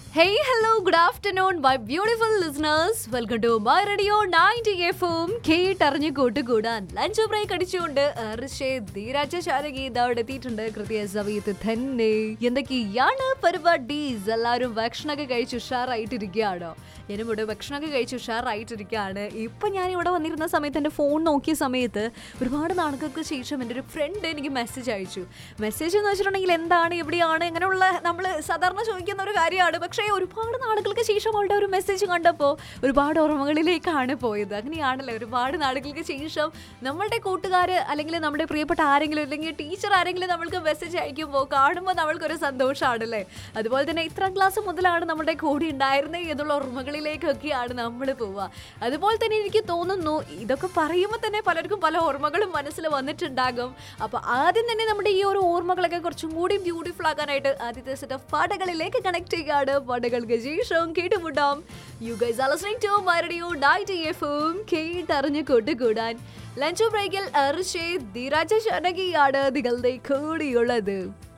Hey, hello, good afternoon, my beautiful listeners. Welcome to my radio 90 FM. കേട്ടറിഞ്ഞ് കൂട്ടുകൂടാൻ lunch break അടിച്ചുകൊണ്ട് ഋഷേ ധീരാജ ശാരകി ഇതവിടെ എത്തിയിട്ടുണ്ട് കൃത്യ സമയത്ത് തന്നെ എന്തൊക്കെയാണ് പരിപാടീസ് എല്ലാവരും ഭക്ഷണമൊക്കെ കഴിച്ച് ഉഷാറായിട്ടിരിക്കുകയാണോ ഞാനും ഇവിടെ ഭക്ഷണമൊക്കെ കഴിച്ച് ഉഷാറായിട്ടിരിക്കുകയാണ് ഇപ്പൊ ഞാൻ ഇവിടെ വന്നിരുന്ന സമയത്ത് എൻ്റെ ഫോൺ നോക്കിയ സമയത്ത് ഒരുപാട് നാളുകൾക്ക് ശേഷം എൻ്റെ ഒരു ഫ്രണ്ട് എനിക്ക് മെസ്സേജ് അയച്ചു മെസ്സേജ് എന്ന് വെച്ചിട്ടുണ്ടെങ്കിൽ എന്താണ് എവിടെയാണ് ഇങ്ങനെയുള്ള നമ്മൾ സാധാരണ ചോദിക്കുന്ന ഒരു കാര്യമാണ് പക്ഷേ ഒരുപാട് നാളുകൾക്ക് ശേഷം അവളുടെ ഒരു മെസ്സേജ് കണ്ടപ്പോൾ ഒരുപാട് ഓർമ്മകളിലേക്കാണ് പോയത് അങ്ങനെയാണല്ലോ ഒരുപാട് നാളുകൾക്ക് ശേഷം നമ്മളുടെ കൂട്ടുകാർ അല്ലെങ്കിൽ നമ്മുടെ പ്രിയപ്പെട്ട ആരെങ്കിലും അല്ലെങ്കിൽ ടീച്ചർ ആരെങ്കിലും നമ്മൾക്ക് മെസ്സേജ് അയക്കുമ്പോൾ കാണുമ്പോൾ നമ്മൾക്കൊരു സന്തോഷമാണല്ലേ അതുപോലെ തന്നെ ഇത്രാം ക്ലാസ് മുതലാണ് നമ്മുടെ കൂടെ ഉണ്ടായിരുന്നത് എന്നുള്ള ഓർമ്മകളിലേക്കൊക്കെയാണ് നമ്മൾ പോവുക അതുപോലെ തന്നെ എനിക്ക് തോന്നുന്നു ഇതൊക്കെ പറയുമ്പോൾ തന്നെ പലർക്കും പല ഓർമ്മകളും മനസ്സിൽ വന്നിട്ടുണ്ടാകും അപ്പോൾ ആദ്യം തന്നെ നമ്മുടെ ഈ ഒരു ഓർമ്മകളൊക്കെ കുറച്ചും കൂടി ബ്യൂട്ടിഫുൾ ആക്കാനായിട്ട് ആദ്യത്തെ സെറ്റ് ഓഫ് പാടകളിലേക്ക് കണക്ട് ചെയ്യുകയാണ് പാടകൾക്ക് ശേഷം കേട്ടുമുട്ടാം you guys are listening to my radio night എഫും കേട്ടറിഞ്ഞ് കൂട്ടുകൂടാൻ ലഞ്ച് ബ്രേക്കിൽ അർഷേ ധീരാജ ശനകിയാണ് നിങ്ങളുടെ കൂടിയുള്ളത്